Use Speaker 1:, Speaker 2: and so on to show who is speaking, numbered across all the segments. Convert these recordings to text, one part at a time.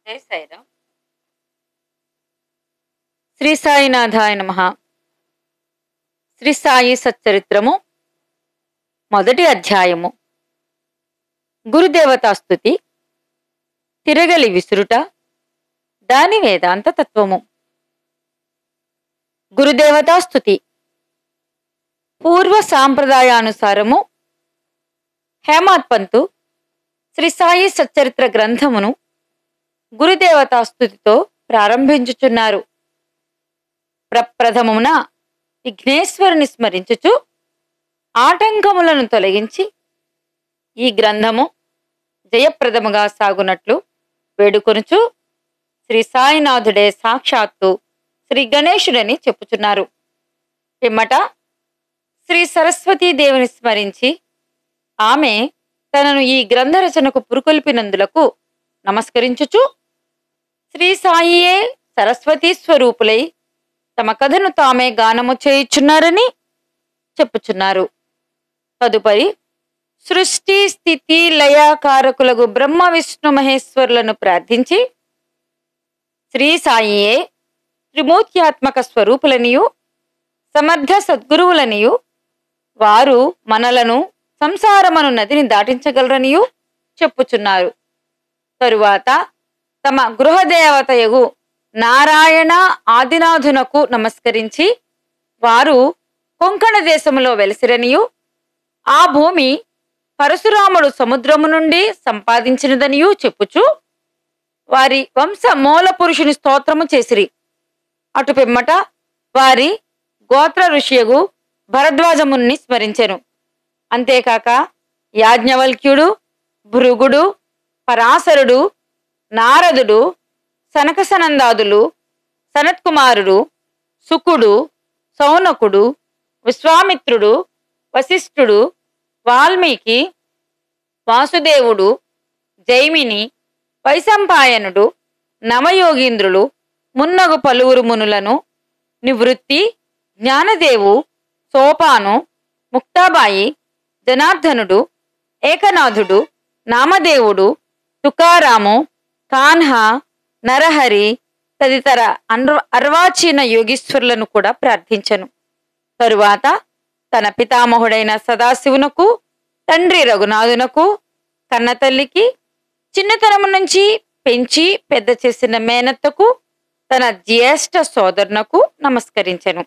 Speaker 1: జై సాయిరామ్ శ్రీ సాయినాథాయ నమ శ్రీ సాయి సచ్చరిత్రము మొదటి అధ్యాయము గురుదేవతాస్తుతి తిరగలి విసురుట దాని వేదాంత తత్వము గురుదేవతాస్తుతి పూర్వ సాంప్రదాయానుసారము హేమాత్ పంతు శ్రీ సాయి సచ్చరిత్ర గ్రంథమును గురుదేవతాస్తుతితో ప్రారంభించుచున్నారు ప్రప్రథమమున విఘ్నేశ్వరుని స్మరించుచు ఆటంకములను తొలగించి ఈ గ్రంథము జయప్రదముగా సాగునట్లు వేడుకొనుచు శ్రీ సాయినాథుడే సాక్షాత్తు శ్రీ గణేశుడని చెప్పుచున్నారు పిమ్మట శ్రీ సరస్వతీదేవిని స్మరించి ఆమె తనను ఈ గ్రంథ రచనకు పురుకొల్పినందులకు నమస్కరించుచు శ్రీ సాయియే సరస్వతీ స్వరూపులై తమ కథను తామే గానము చేయుచున్నారని చెప్పుచున్నారు తదుపరి సృష్టి స్థితి లయాకారకులకు బ్రహ్మ విష్ణు మహేశ్వరులను ప్రార్థించి శ్రీ సాయియే త్రిమూర్త్యాత్మక స్వరూపులనియు సమర్థ సద్గురువులనియు వారు మనలను సంసారమను నదిని దాటించగలరనియు చెప్పుచున్నారు తరువాత తమ గృహదేవతయగు నారాయణ ఆదినాథునకు నమస్కరించి వారు కొంకణ దేశములో వెలసిరనియు ఆ భూమి పరశురాముడు సముద్రము నుండి సంపాదించినదనియు చెప్పుచు వారి వంశ మూల పురుషుని స్తోత్రము చేసిరి అటు పిమ్మట వారి గోత్ర ఋషియగు భరద్వాజముని స్మరించెను అంతేకాక యాజ్ఞవల్క్యుడు భృగుడు పరాశరుడు నారదుడు సనకసనందాదులు సనత్కుమారుడు సుకుడు సౌనకుడు విశ్వామిత్రుడు వశిష్ఠుడు వాల్మీకి వాసుదేవుడు జైమిని వైశంపాయనుడు నవయోగీంద్రులు మున్నగు పలువురు మునులను నివృత్తి జ్ఞానదేవు సోపాను ముక్తాబాయి జనార్దనుడు ఏకనాథుడు నామదేవుడు తుకారాము కాన్హా నరహరి తదితర అన్వ అర్వాచీన యోగీశ్వరులను కూడా ప్రార్థించను తరువాత తన పితామహుడైన సదాశివునకు తండ్రి రఘునాథునకు కన్నతల్లికి చిన్నతనము నుంచి పెంచి పెద్ద చేసిన మేనత్తకు తన జ్యేష్ఠ సోదరునకు నమస్కరించెను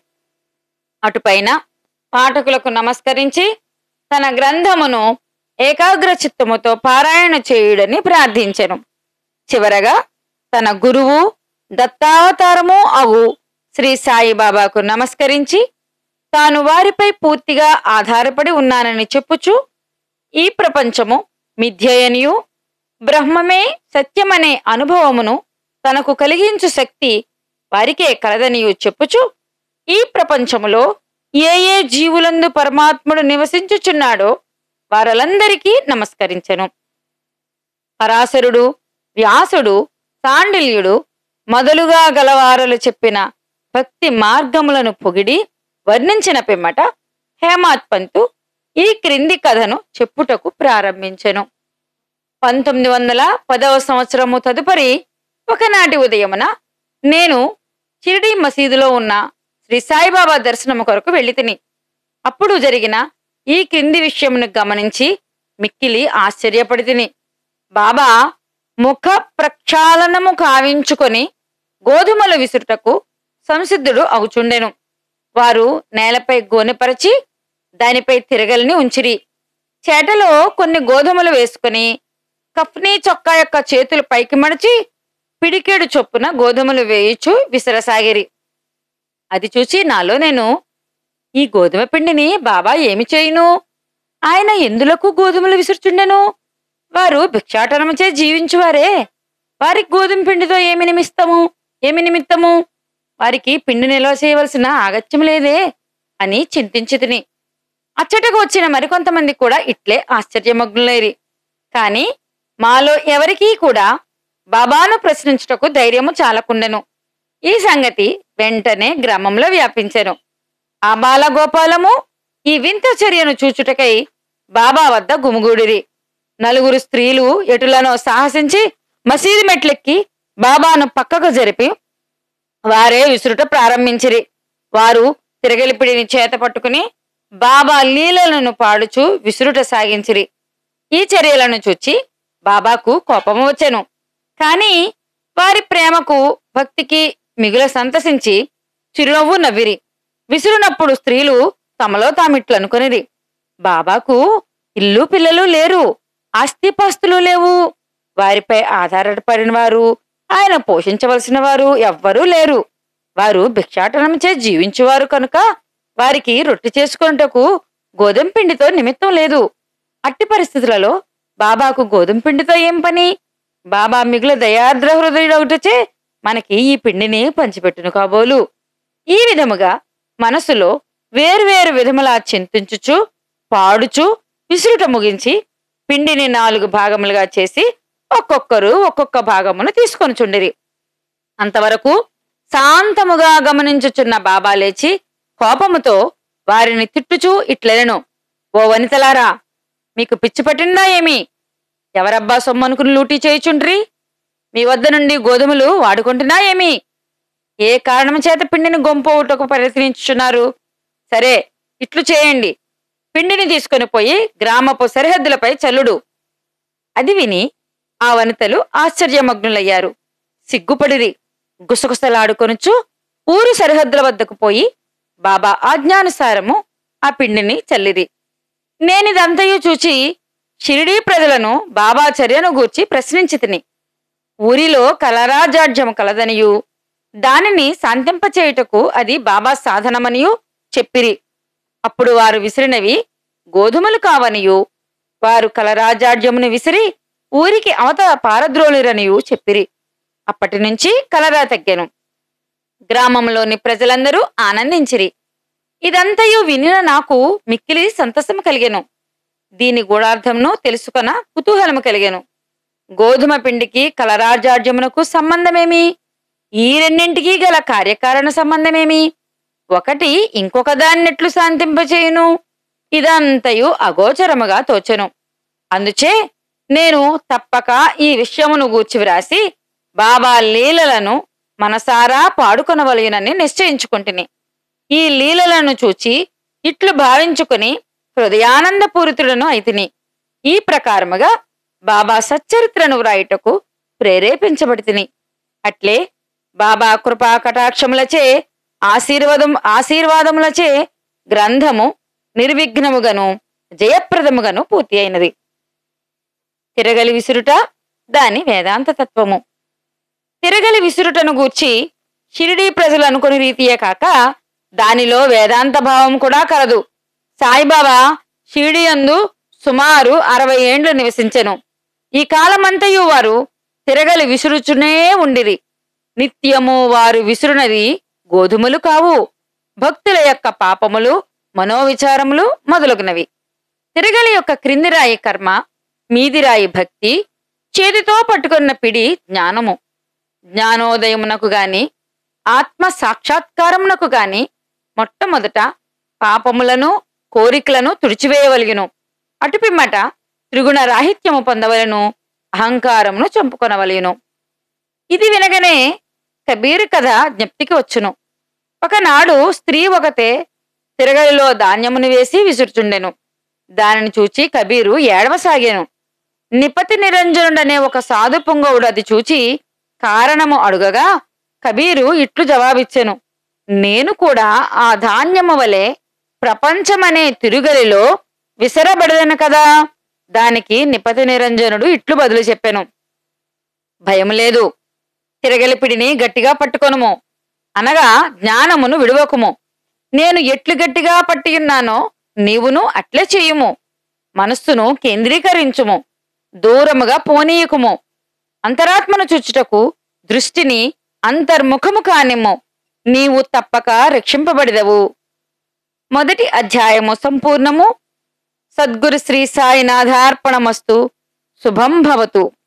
Speaker 1: అటుపైన పాఠకులకు నమస్కరించి తన గ్రంథమును ఏకాగ్ర చిత్తముతో పారాయణ చేయుడని ప్రార్థించెను చివరగా తన గురువు దత్తావతారము అవు శ్రీ సాయిబాబాకు నమస్కరించి తాను వారిపై పూర్తిగా ఆధారపడి ఉన్నానని చెప్పుచు ఈ ప్రపంచము మిథ్యయనియు బ్రహ్మమే సత్యమనే అనుభవమును తనకు కలిగించు శక్తి వారికే కలదనియు చెప్పుచు ఈ ప్రపంచములో ఏ ఏ జీవులందు పరమాత్ముడు నివసించుచున్నాడో వారలందరికీ నమస్కరించెను పరాశరుడు వ్యాసుడు సాండిల్యుడు మొదలుగా గలవారలు చెప్పిన భక్తి మార్గములను పొగిడి వర్ణించిన పిమ్మట హేమాత్ పంతు ఈ క్రింది కథను చెప్పుటకు ప్రారంభించెను పంతొమ్మిది వందల పదవ సంవత్సరము తదుపరి ఒకనాటి ఉదయమున నేను షిరిడి మసీదులో ఉన్న శ్రీ సాయిబాబా దర్శనము కొరకు వెళ్ళి తిని అప్పుడు జరిగిన ఈ క్రింది విషయమును గమనించి మిక్కిలి ఆశ్చర్యపడి తిని బాబా ముఖ ప్రక్షాళనము కావించుకొని గోధుమలు విసురుటకు సంసిద్ధుడు అవుచుండెను వారు నేలపై గోనెపరచి దానిపై తిరగలిని ఉంచిరి చేటలో కొన్ని గోధుమలు వేసుకుని కఫ్నీ చొక్కా యొక్క చేతులు పైకి మడిచి పిడికేడు చొప్పున గోధుమలు వేయుచు విసరసాగిరి అది చూచి నాలో నేను ఈ గోధుమ పిండిని బాబా ఏమి చేయును ఆయన ఎందులకు గోధుమలు విసురుచుండెను వారు భిక్షాటనముచే జీవించువారే వారికి గోధుమ పిండితో ఏమి నిమిత్తము ఏమి నిమిత్తము వారికి పిండి నిల్వ చేయవలసిన ఆగత్యం లేదే అని చింతించి తిని అచ్చటకు వచ్చిన మరికొంతమంది కూడా ఇట్లే ఆశ్చర్యమగ్నులేరి కాని మాలో ఎవరికీ కూడా బాబాను ప్రశ్నించుటకు ధైర్యము చాలకుండెను ఈ సంగతి వెంటనే గ్రామంలో వ్యాపించెను ఆ బాలగోపాలము ఈ వింత చర్యను చూచుటకై బాబా వద్ద గుమిగూడిరి నలుగురు స్త్రీలు ఎటులనో సాహసించి మసీదు మెట్లెక్కి బాబాను పక్కకు జరిపి వారే విసురుట ప్రారంభించిరి వారు తిరగలిపిడిని చేత పట్టుకుని బాబా లీలలను పాడుచు విసురుట సాగించిరి ఈ చర్యలను చూచి బాబాకు కోపము వచ్చెను కాని వారి ప్రేమకు భక్తికి మిగుల సంతసించి చిరునవ్వు నవ్విరి విసురునప్పుడు స్త్రీలు తమలో తామిట్లనుకొనిరి బాబాకు ఇల్లు పిల్లలు లేరు ఆస్తిపాస్తులు లేవు వారిపై ఆధారపడిన వారు ఆయన పోషించవలసిన వారు ఎవ్వరూ లేరు వారు భిక్షాటనంచే జీవించువారు కనుక వారికి రొట్టె చేసుకొనుటకు గోధుమ పిండితో నిమిత్తం లేదు అట్టి పరిస్థితులలో బాబాకు గోధుమ పిండితో ఏం పని బాబా మిగుల దయార్ద్ర హృదయుడొకటచే మనకి ఈ పిండిని పంచిపెట్టును కాబోలు ఈ విధముగా మనసులో వేర్వేరు విధములా చింతించుచు పాడుచు విసురుట ముగించి పిండిని నాలుగు భాగములుగా చేసి ఒక్కొక్కరు ఒక్కొక్క భాగమును తీసుకొని చుండిరి అంతవరకు శాంతముగా గమనించుచున్న బాబా లేచి కోపముతో వారిని తిట్టుచూ ఇట్లెనెను ఓ వనితలారా మీకు పిచ్చి పట్టిందా ఏమి ఎవరబ్బా సొమ్మనుకుని లూటీ చేయుచుండ్రి మీ వద్ద నుండి గోధుమలు వాడుకుంటున్నా ఏమి ఏ కారణం చేత పిండిని గొంపోవుటకు ప్రయత్నించుచున్నారు సరే ఇట్లు చేయండి పిండిని తీసుకొని పోయి గ్రామపు సరిహద్దులపై చల్లుడు అది విని ఆ వనితలు ఆశ్చర్యమగ్నులయ్యారు సిగ్గుపడిరి గుసగుసలాడుకొనుచు ఊరు సరిహద్దుల వద్దకు పోయి బాబా ఆజ్ఞానుసారము ఆ పిండిని చల్లిరి నేనిదంతయు చూచి షిరిడీ ప్రజలను బాబా చర్యను గూర్చి ప్రశ్నించి తిని ఊరిలో కలరాజాడ్యము కలదనియు దానిని శాంతింపచేయుటకు అది బాబా సాధనమనియు చెప్పిరి అప్పుడు వారు విసిరినవి గోధుమలు కావనియు వారు కలరాజాడ్యమును విసిరి ఊరికి అవతల పారద్రోలిరనియు చెప్పిరి అప్పటి నుంచి కలరా తగ్గాను గ్రామంలోని ప్రజలందరూ ఆనందించిరి ఇదంతయు వినిన నాకు మిక్కిలి సంతసము కలిగెను దీని గూఢార్థంను తెలుసుకొన కుతూహలము కలిగెను గోధుమ పిండికి కలరాజాడ్యమునకు సంబంధమేమి ఈ రెండింటికి గల కార్యకారణ సంబంధమేమి ఒకటి ఇంకొక దాన్నెట్లు శాంతింపచేయును ఇదంతయు అగోచరముగా తోచెను అందుచే నేను తప్పక ఈ విషయమును గూర్చి వ్రాసి బాబా లీలలను మనసారా పాడుకొనవలయునని నిశ్చయించుకుంటుని ఈ లీలలను చూచి ఇట్లు భావించుకుని హృదయానందపూరితుడను అయితిని ఈ ప్రకారముగా బాబా సచ్చరిత్రను వ్రాయుటకు ప్రేరేపించబడితిని అట్లే బాబా కృపా కటాక్షములచే ఆశీర్వాదం ఆశీర్వాదములచే గ్రంథము నిర్విఘ్నముగను జయప్రదముగను పూర్తి అయినది తిరగలి విసురుట దాని వేదాంత తత్వము తిరగలి విసురుటను గూర్చి షిరిడీ ప్రజలు అనుకుని రీతియే కాక దానిలో వేదాంత భావం కూడా కలదు సాయిబాబా షిరిడి అందు సుమారు అరవై ఏండ్లు నివసించెను ఈ కాలమంతయు వారు తిరగలి విసురుచునే ఉండిరి నిత్యము వారు విసురునది గోధుమలు కావు భక్తుల యొక్క పాపములు మనోవిచారములు మొదలగునవి తిరగలి యొక్క క్రింది రాయి కర్మ మీది రాయి భక్తి చేతితో పట్టుకున్న పిడి జ్ఞానము జ్ఞానోదయమునకు గాని ఆత్మ సాక్షాత్కారమునకు గాని మొట్టమొదట పాపములను కోరికలను తుడిచివేయవలిగిను అటుపిమ్మట త్రిగుణ రాహిత్యము పొందవలను అహంకారమును చంపుకొనవలెను ఇది వినగనే కబీర్ కథ జ్ఞప్తికి వచ్చును ఒకనాడు స్త్రీ ఒకతే తిరగలిలో ధాన్యమును వేసి విసురుచుండెను దానిని చూచి కబీరు ఏడవసాగాను నిపతి నిరంజనుడనే ఒక సాధు పుంగవుడు అది చూచి కారణము అడుగగా కబీరు ఇట్లు జవాబిచ్చెను నేను కూడా ఆ ధాన్యము వలె ప్రపంచమనే తిరుగలిలో విసరబడదను కదా దానికి నిపతి నిరంజనుడు ఇట్లు బదులు చెప్పెను భయం లేదు తిరగలిపిడిని గట్టిగా పట్టుకొనుము అనగా జ్ఞానమును విడువకుము నేను ఎట్లు గట్టిగా పట్టియున్నానో నీవును అట్లే చేయుము మనస్సును కేంద్రీకరించుము దూరముగా పోనీయకుము అంతరాత్మను చూచుటకు దృష్టిని అంతర్ముఖము కానిమ్ము నీవు తప్పక రక్షింపబడిదవు మొదటి అధ్యాయము సంపూర్ణము సద్గురు శ్రీ సాయినాథార్పణమస్తు శుభం భవతు